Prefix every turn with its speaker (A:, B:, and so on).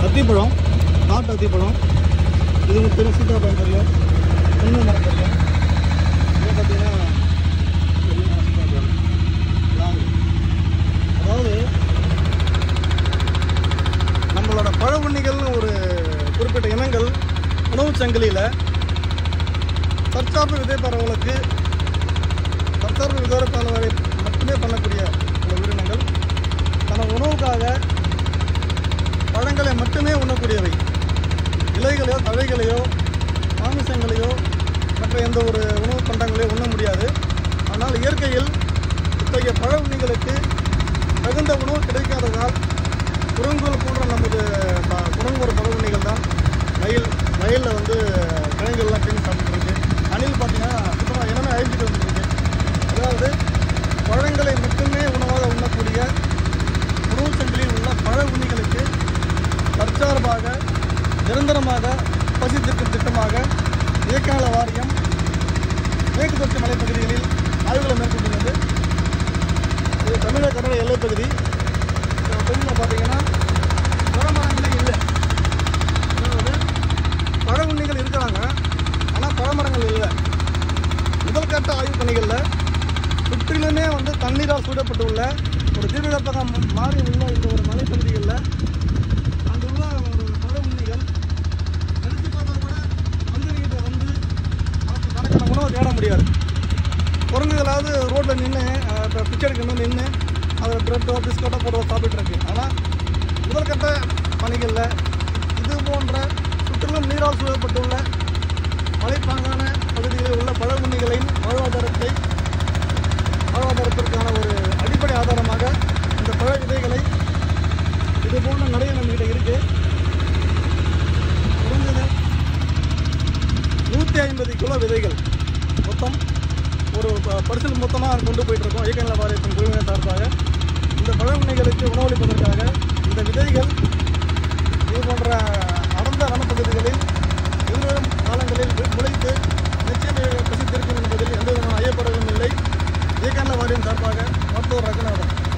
A: அத்திப்பழம் நாட்டு அத்திப்பழம் இது உங்களுக்கு தெரியும் சீதாப்பழம் தெரியும் தென்னை மரம் தெரியும் இது பார்த்தீங்கன்னா தெரியுமா சீதாப்பழம் லாங் அதாவது நம்மளோட பழ உண்ணிகள்னு ஒரு குறிப்பிட்ட இனங்கள் உணவுச் சங்கிலியில் தற்சார்பு விதைப்பறவங்களுக்கு தற்சார்பு விதைப்பறவரை மட்டுமே பண்ணக்கூடிய சில உயிரினங்கள் தன உணவுக்காக பழங்களை மட்டுமே உண்ணக்கூடியவை இலைகளையோ தழைகளையோ மாமிசங்களையோ மற்ற எந்த ஒரு உணவு பண்டங்களையோ உண்ண முடியாது ஆனால் இயற்கையில் இத்தகைய பழ உண்ணிகளுக்கு தகுந்த உணவு கிடைக்காததால் குரங்குகள் போன்ற நமது ப- குரங்கோட பழ உண்ணிகள் தான் வயல் வயலில் வந்து கிழங்குகள்லாம் தின்னு சாப்பிட்டு இருக்கு அணில் பார்த்தீங்கன்னா சுத்தமாக என்னென்ன அழிஞ்சிட்டு வந்துருக்கு அதாவது பழங்களை மட்டுமே உணவாக உண்ணக்கூடிய உணவு சங்கிலியில் உள்ள பழ உண்ணிகளுக்கு தற்சார்பாக நிரந்தரமாக பசி திட்டம் திட்டமாக இயற்கால வாரியம் மேற்கு தொடர்ச்சி மலைப்பகுதிகளில் ஆய்வுகளை மேற்கொண்டுள்ளது இது தமிழக கடற்கரை எல்லைப்பகுதி இந்த பகுதியில் பார்த்தீங்கன்னா பழமரங்களே இல்லை அதாவது பழ உண்ணிகள் இருக்கிறாங்க ஆனால் பழமரங்கள் இல்லை முதல் கட்ட ஆய்வு பணிகளில் சுற்றிலுமே வந்து தண்ணீரால் சூழப்பட்டுள்ள ஒரு தீர்க்கத்தகம் மாறி உள்ள இந்த ஒரு மலைப்பகுதிகளில் அங்குள்ள ஒரு பழ உண்ணிகள் நினைச்சு பார்த்தா கூட மந்திரிகிட்ட வந்து அவருக்கு தனக்கான உணவை தேட முடியாது குரங்குகளாவது ரோட்டில் நின்று இப்போ பிச்சை எடுக்கணும் நின்று அதில் ப்ரெட்டோ பிஸ்கட்டோ போட்டு சாப்பிட்டு இருக்கு ஆனால் முதல்கட்ட பணிகளில் இது போன்ற சுற்றிலும் நீரால் சூழப்பட்டுள்ள மலைப்பாங்கான பகுதிகளில் உள்ள பழ உண்ணிகளின் வாழ்வாதாரத்தை வாழ்வாதாரத்திற்கான ஒரு அடிப்படை ஆதாரமாக இந்த பழ விதைகளை இது போன்ற நிறைய நம்மகிட்ட இருக்கு குறைஞ்சது நூற்றி ஐம்பது கிலோ விதைகள் மொத்தம் ஒரு ப- பரிசல் மொத்தமாக கொண்டு போயிட்டு இருக்கோம் இயக்கநல வாரியத்தின் குழுவினர் சார்பாக இந்த பழ உண்ணிகளுக்கு உணவளிப்பதற்காக இந்த விதைகள் இது போன்ற அடர்ந்த வனப்பகுதிகளில் எதிர்வரும் காலங்களில் வி- முளைத்து நிச்சயம் பசித்திருக்கும் என்பதில் எந்த விதமான ஐயப்படவும் இல்லை இயக்கநல வாரியம் சார்பாக மருத்துவர் ரகுநாதன்